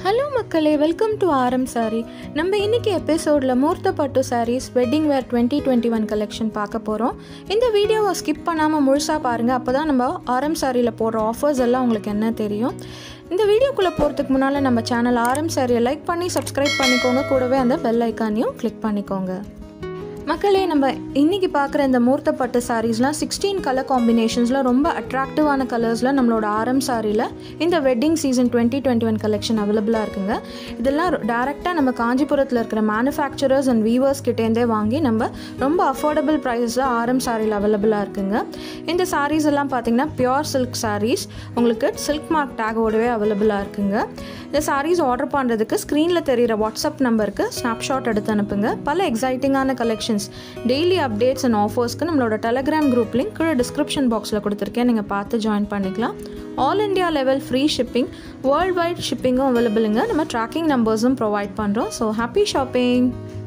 hello மக்களே welcome to ஆரம் sorry நம்ம இன்னைக்கு எபிசோடில் மூர்த்த பட்டு saris wedding wear twenty twenty one collection பார்க்க போகிறோம் இந்த வீடியோவை ஸ்கிப் பண்ணாமல் முழுசாக பாருங்கள் அப்போ தான் நம்ம ஆரம் சாரியில் போடுற ஆஃபர்ஸ் எல்லாம் உங்களுக்கு என்ன தெரியும் இந்த வீடியோக்குள்ளே போகிறதுக்கு முன்னால் நம்ம சேனல் ஆரம் சாரியை லைக் பண்ணி சப்ஸ்கிரைப் பண்ணிக்கோங்க கூடவே அந்த பெல் ஐக்கானையும் கிளிக் பண்ணிக்கோங்க மக்களே நம்ம இன்னைக்கு பார்க்குற இந்த மூர்த்த பட்டு சாரீஸ்லாம் சிக்ஸ்டீன் கலர் காம்பினேஷன்ஸில் ரொம்ப அட்ராக்டிவான கலர்ஸில் நம்மளோட ஆரம் சாரியில் இந்த wedding season twenty twenty one collection அவைலபிளாக இருக்குங்க இதெல்லாம் டேரெக்டாக நம்ம காஞ்சிபுரத்தில் இருக்கிற மேனுஃபேக்சரர்ஸ் அண்ட் வீவர்ஸ் கிட்டேருந்தே வாங்கி நம்ம ரொம்ப அஃபோர்டபுள் ப்ரைஸில் ஆரம் சாரியில் அவைலபிளாக இருக்குங்க இந்த சாரீஸ் எல்லாம் பார்த்தீங்கன்னா பியோர் சில்க் சாரீஸ் உங்களுக்கு சில்க் மார்க் டேகோடவே அவைலபிளாக இருக்குங்க இந்த சாரீஸ் ஆர்டர் பண்ணுறதுக்கு ஸ்க்ரீனில் தெரிகிற வாட்ஸ்அப் நம்பருக்கு ஸ்னாப்ஷாட் எடுத்து அனுப்புங்க பல எக்ஸைட்டிங்கான கலெக்ஷன்ஸ் டெய்லி அப்டேட்ஸ் அண்ட் ஆஃபர்ஸ்க்கு நம்மளோட டெலகிராம் குரூப் லிங்க் கீழே டிஸ்கிரிப்ஷன் பாக்ஸில் கொடுத்துருக்கேன் நீங்கள் பார்த்து ஜாயின் பண்ணிக்கலாம் all India level free shipping world wide ஷிப்பிங்கும் அவைலபிளுங்க நம்ம ட்ராக்கிங் நம்பர்ஸும் ப்ரொவைட் பண்ணுறோம் ஸோ ஹாப்பி ஷாப்பிங்